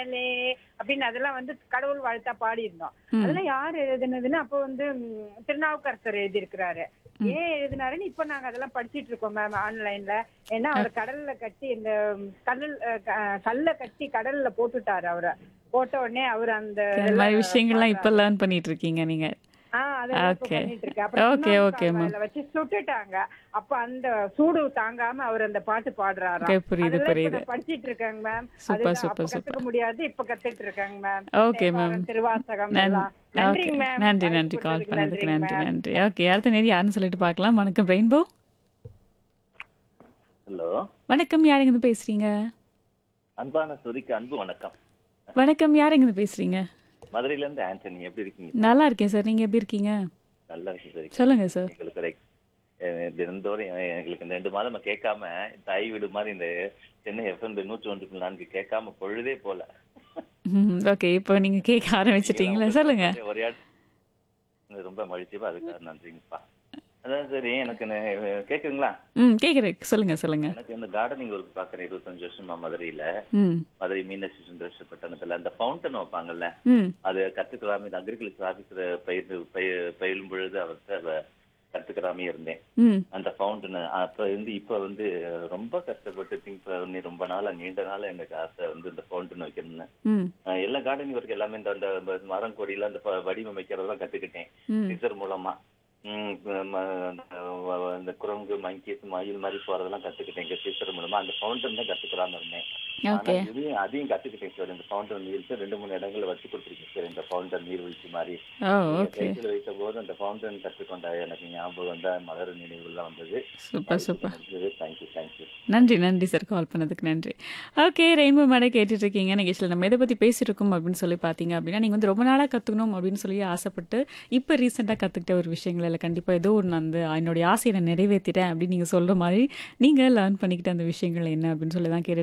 மேலே அப்படின்னு அதெல்லாம் வந்து கடவுள் வாழ்த்தா பாடி இருந்தோம் ம். அதெல்லாம் யார் எழுதுனதுன்னு அப்போ வந்து ம், திருநாவுக்கரசர் எழுதியிருக்கிறாரு ஏன் எழுதினாருன்னு இப்ப நாங்க அதெல்லாம் படிச்சிட்டு இருக்கோம் மேம் ஆன்லைன்ல ஏன்னா அவர் கடல்ல கட்டி இந்த ம், கடல் அஹ், க- கல்ல கட்டி கடல்ல போட்டுட்டாரு அவரை போட்ட உடனே அவர் அந்த இந்த மாதிரி விஷயங்கள்லாம் இப்ப லேர்ன் பண்ணிட்டு இருக்கீங்க நீங்க ஆஹ் அதெல்லாம் இப்ப Okay. பண்ணிட்டு இருக்கேன். அப்புறம் Okay, சுண்ணாம்பு okay, ma'am. காவாயில வச்சு சுட்டுட்டாங்க அப்ப அந்த சூடு தாங்காம அவர் அந்த பாட்டு பாடுறாராம் Okay, புரியுது, அதெல்லாம் இப்ப புரியுது. நான் படிச்சிட்டு இருக்கேங்க மேம் Super, அதுதான் super, அப்ப கத்துக்க முடியாது இப்ப கத்துட்டு இருக்கேங்க ma'am Okay, ma'am. Thevaram, Thiruvasagam நன்- எல்லாம் okay. நன்றிங்க மேம் நன்றி வாய்ப்பு நன்றி கால் கொடுத்ததுக்கு பண்ணதுக்கு நன்றி ma'am. நன்றி ஓகே அடுத்த நேரம் யாருன்னு சொல்லிட்டு பார்க்கலாம் வணக்கம் ரெயின்போ ஹலோ வணக்கம் யாருங்க இருந்து பேசுறீங்க அன்பான சுரிக்கு அன்பு வணக்கம் வணக்கம் யாருங்க இருந்து பேசுறீங்க மதுரையில இருந்து ஆண்டனி எப்படி இருக்கீங்க நல்லா இருக்கேன் சார் நீங்க எப்படி இருக்கீங்க நல்லா இருக்கு சுரிக்கு சொல்லுங்க சார் எங்களுக்கு ஒரு அஹ் தினந்தோறும் எ- எங்களுக்கு இந்த ரெண்டு மாதமா கேட்காம தாய் வீடு மாதிரி இந்த சென்னை எஃப்எம் நூற்றி ஒன்று நான்கு கேட்காம பொழுதே போல ஓகே இப்போ நீங்க கேட்க ஆரம்பிச்சிட்டீங்களா சொல்லுங்க ஒரே ஆள் ரொம்ப மகிழ்ச்சியப்பா அதுக்கு நன்றிங்கப்பா அதான் சரி எனக்கு நே- கேக்குங்களா ம் கேக்குறேன் சொல்லுங்க சொல்லுங்க எனக்கு இந்த கார்டனிங் ஒர்க் பாக்குறேன் இருபத்தஞ்சு வருஷமா மதுரையில ம் மதுரை மீனாட்சி சுந்தரேஸ்வரர் பட்டணத்துல அந்த ஃபவுண்டன் வைப்பாங்கல்ல ம் அது கத்துக்கலாமே இந்த அக்ரிகல்ச்சர் ஆபீசர் பயிர் பயிர் பயிலும் பொழுது அவர்கிட்ட அதை கத்துக்கலாமே இருந்தேன் ம் அந்த ஃபவுண்டன் அப்ப இருந்து இப்ப வந்து ரொம்ப கஷ்டப்பட்டு திங்க் பண்ணி ரொம்ப நாளா நீண்ட நாளா எனக்கு ஆசை வந்து இந்த ஃபவுண்டன் வைக்கணும்னு ம் அஹ் எல்லா கார்டனிங் ஒர்க் எல்லாமே இந்த அந்த மரம் கொடியில அந்த ப- வடிவமைக்கிறதெல்லாம் கத்துக்கிட்டேன் ம் டீச்சர் மூலமா ம், ம- அந்த இந்த குரங்கு மங்கீஸ் மயில் மாதிரி போறதெல்லாம் கத்துக்கிட்டேன் எங்க டீச்சர் மூலமா அந்த ஃபவுண்டன் தான் கத்துக்கலாம்னு இருந்தேன் ஆனா ஓகே இதையும் அதையும் கத்துக்கிட்டேன் சார் இந்த ஃபவுண்டன் நீர்த்து ரெண்டு மூணு இடங்கள்ல வச்சு கொடுத்துருக்கேன் சார் இந்த ஃபவுண்டன் நீர்வீழ்ச்சி மாதிரி ஓ ஓகே கையில் வைத்த போது அந்த ஃபவுண்டன் கற்றுக்கொண்ட எனக்கு ஞாபகம் வந்த மலர் நினைவுலாம் வந்தது சூப்பர் சூப்பர் தேங்க்யூ தேங்க்யூ நன்றி நன்றி சார் கால் பண்ணதுக்கு நன்றி ஓகே ரெயின்போ மேடை கேட்டுட்டு இருக்கீங்க நிகழ்ச்சியில் நம்ம எதை பற்றி பேசியிருக்கோம் அப்படின்னு சொல்லி பார்த்தீங்க அப்படின்னா நீங்கள் வந்து ரொம்ப நாளாக கற்றுக்கணும் அப்படின்னு சொல்லி ஆசைப்பட்டு இப்போ ரீசெண்டாக கற்றுக்கிட்ட ஒரு விஷயங்கள் இல்லை கண்டிப்பாக ஏதோ ஒன்று அந்த என்னுடைய ஆசையை நான் நிறைவேற்றிட்டேன் அப்படின்னு நீங்கள் சொல்கிற மாதிரி நீங்கள் லேர்ன் பண்ணிக்கிட்ட அந்த விஷயங்கள் என்ன அப்படின்னு சொல்லி தான் கேட்டு